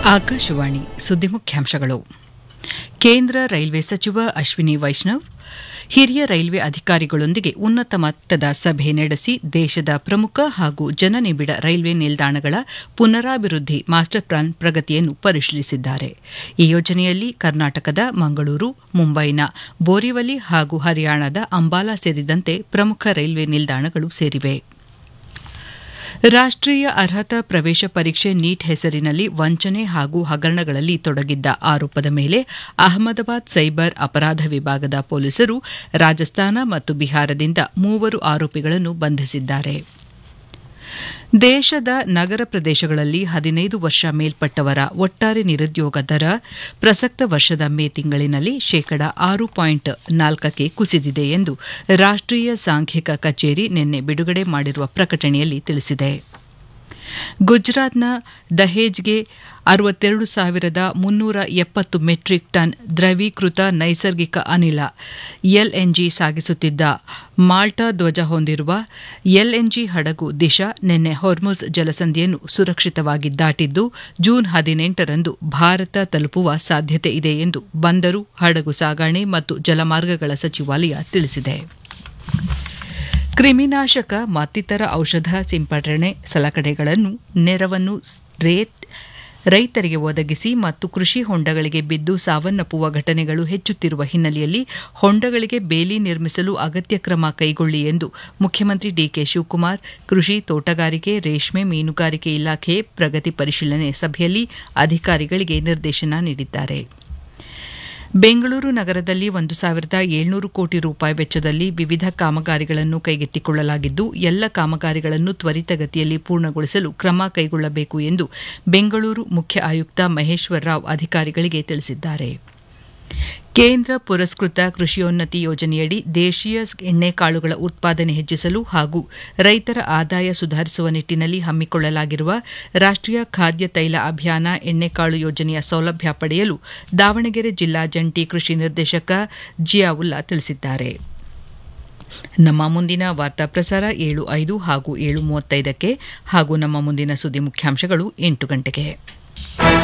ಆಕಾಶವಾಣಿ ಸುದ್ದಿ ಮುಖ್ಯಾಂಶಗಳು ಕೇಂದ್ರ ರೈಲ್ವೆ ಸಚಿವ ಅಶ್ವಿನಿ ವೈಷ್ಣವ್ ಹಿರಿಯ ರೈಲ್ವೆ ಅಧಿಕಾರಿಗಳೊಂದಿಗೆ ಉನ್ನತ ಮಟ್ಟದ ಸಭೆ ನಡೆಸಿ ದೇಶದ ಪ್ರಮುಖ ಹಾಗೂ ಜನನಿಬಿಡ ರೈಲ್ವೆ ನಿಲ್ದಾಣಗಳ ಪುನರಾಭಿವೃದ್ಧಿ ಮಾಸ್ಟರ್ ಪ್ಲಾನ್ ಪ್ರಗತಿಯನ್ನು ಪರಿಶೀಲಿಸಿದ್ದಾರೆ ಈ ಯೋಜನೆಯಲ್ಲಿ ಕರ್ನಾಟಕದ ಮಂಗಳೂರು ಮುಂಬೈನ ಬೋರಿವಲಿ ಹಾಗೂ ಹರಿಯಾಣದ ಅಂಬಾಲಾ ಸೇರಿದಂತೆ ಪ್ರಮುಖ ರೈಲ್ವೆ ನಿಲ್ದಾಣಗಳು ಸೇರಿವೆ ರಾಷ್ಟೀಯ ಅರ್ಹತಾ ಪ್ರವೇಶ ಪರೀಕ್ಷೆ ನೀಟ್ ಹೆಸರಿನಲ್ಲಿ ವಂಚನೆ ಹಾಗೂ ಹಗರಣಗಳಲ್ಲಿ ತೊಡಗಿದ್ದ ಆರೋಪದ ಮೇಲೆ ಅಹಮದಾಬಾದ್ ಸೈಬರ್ ಅಪರಾಧ ವಿಭಾಗದ ಪೊಲೀಸರು ರಾಜಸ್ಥಾನ ಮತ್ತು ಬಿಹಾರದಿಂದ ಮೂವರು ಆರೋಪಿಗಳನ್ನು ಬಂಧಿಸಿದ್ದಾರೆ ದೇಶದ ನಗರ ಪ್ರದೇಶಗಳಲ್ಲಿ ಹದಿನೈದು ವರ್ಷ ಮೇಲ್ಪಟ್ಟವರ ಒಟ್ಟಾರೆ ನಿರುದ್ಯೋಗ ದರ ಪ್ರಸಕ್ತ ವರ್ಷದ ಮೇ ತಿಂಗಳಿನಲ್ಲಿ ಶೇಕಡ ಆರು ಪಾಯಿಂಟ್ ನಾಲ್ಕಕ್ಕೆ ಕುಸಿದಿದೆ ಎಂದು ರಾಷ್ಟೀಯ ಸಾಂಖ್ಯಿಕ ಕಚೇರಿ ನಿನ್ನೆ ಬಿಡುಗಡೆ ಮಾಡಿರುವ ಪ್ರಕಟಣೆಯಲ್ಲಿ ತಿಳಿಸಿದೆ ಗುಜರಾತ್ನ ದಹೇಜ್ಗೆ ಅರವತ್ತೆರಡು ಸಾವಿರದ ಮುನ್ನೂರ ಎಪ್ಪತ್ತು ಮೆಟ್ರಿಕ್ ಟನ್ ದ್ರವೀಕೃತ ನೈಸರ್ಗಿಕ ಅನಿಲ ಎಲ್ಎನ್ಜಿ ಸಾಗಿಸುತ್ತಿದ್ದ ಮಾಲ್ಟಾ ಧ್ವಜ ಹೊಂದಿರುವ ಎಲ್ಎನ್ಜಿ ಹಡಗು ದಿಶಾ ನಿನ್ನೆ ಹೊರ್ಮುಜ್ ಜಲಸಂಧಿಯನ್ನು ಸುರಕ್ಷಿತವಾಗಿ ದಾಟಿದ್ದು ಜೂನ್ ಹದಿನೆಂಟರಂದು ಭಾರತ ತಲುಪುವ ಸಾಧ್ಯತೆ ಇದೆ ಎಂದು ಬಂದರು ಹಡಗು ಸಾಗಣೆ ಮತ್ತು ಜಲಮಾರ್ಗಗಳ ಸಚಿವಾಲಯ ತಿಳಿಸಿದೆ ಕ್ರಿಮಿನಾಶಕ ಮತ್ತಿತರ ಔಷಧ ಸಿಂಪಡಣೆ ಸಲಕರಣೆಗಳನ್ನು ನೆರವನ್ನು ರೈತರಿಗೆ ಒದಗಿಸಿ ಮತ್ತು ಕೃಷಿ ಹೊಂಡಗಳಿಗೆ ಬಿದ್ದು ಸಾವನ್ನಪ್ಪುವ ಘಟನೆಗಳು ಹೆಚ್ಚುತ್ತಿರುವ ಹಿನ್ನೆಲೆಯಲ್ಲಿ ಹೊಂಡಗಳಿಗೆ ಬೇಲಿ ನಿರ್ಮಿಸಲು ಅಗತ್ಯ ಕ್ರಮ ಕೈಗೊಳ್ಳಿ ಎಂದು ಮುಖ್ಯಮಂತ್ರಿ ಡಿಕೆ ಶಿವಕುಮಾರ್ ಕೃಷಿ ತೋಟಗಾರಿಕೆ ರೇಷ್ಮೆ ಮೀನುಗಾರಿಕೆ ಇಲಾಖೆ ಪ್ರಗತಿ ಪರಿಶೀಲನೆ ಸಭೆಯಲ್ಲಿ ಅಧಿಕಾರಿಗಳಿಗೆ ನಿರ್ದೇಶನ ನೀಡಿದ್ದಾರೆ ಬೆಂಗಳೂರು ನಗರದಲ್ಲಿ ಒಂದು ಸಾವಿರದ ಏಳ್ನೂರು ಕೋಟಿ ರೂಪಾಯಿ ವೆಚ್ಚದಲ್ಲಿ ವಿವಿಧ ಕಾಮಗಾರಿಗಳನ್ನು ಕೈಗೆತ್ತಿಕೊಳ್ಳಲಾಗಿದ್ದು ಎಲ್ಲ ಕಾಮಗಾರಿಗಳನ್ನು ತ್ವರಿತಗತಿಯಲ್ಲಿ ಪೂರ್ಣಗೊಳಿಸಲು ಕ್ರಮ ಕೈಗೊಳ್ಳಬೇಕು ಎಂದು ಬೆಂಗಳೂರು ಮುಖ್ಯ ಆಯುಕ್ತ ಮಹೇಶ್ವರ ರಾವ್ ಅಧಿಕಾರಿಗಳಿಗೆ ತಿಳಿಸಿದ್ದಾರೆ ಕೇಂದ್ರ ಪುರಸ್ಕೃತ ಕೃಷಿಯೋನ್ನತಿ ಯೋಜನೆಯಡಿ ದೇಶೀಯ ಎಣ್ಣೆಕಾಳುಗಳ ಉತ್ಪಾದನೆ ಹೆಚ್ಚಿಸಲು ಹಾಗೂ ರೈತರ ಆದಾಯ ಸುಧಾರಿಸುವ ನಿಟ್ಟಿನಲ್ಲಿ ಹಮ್ಮಿಕೊಳ್ಳಲಾಗಿರುವ ರಾಷ್ಟೀಯ ಖಾದ್ಯ ತೈಲ ಅಭಿಯಾನ ಎಣ್ಣೆಕಾಳು ಯೋಜನೆಯ ಸೌಲಭ್ಯ ಪಡೆಯಲು ದಾವಣಗೆರೆ ಜಿಲ್ಲಾ ಜಂಟಿ ಕೃಷಿ ನಿರ್ದೇಶಕ ಜಿಯಾವುಲ್ಲಾ ತಿಳಿಸಿದ್ದಾರೆ ನಮ್ಮ ಮುಂದಿನ ವಾರ್ತಾ ಪ್ರಸಾರ ಏಳು ಐದು ಹಾಗೂ ಏಳು ಮೂವತ್ತೈದಕ್ಕೆ ಹಾಗೂ ನಮ್ಮ ಮುಂದಿನ ಸುದ್ದಿ ಮುಖ್ಯಾಂಶಗಳು ಎಂಟು ಗಂಟೆಗೆ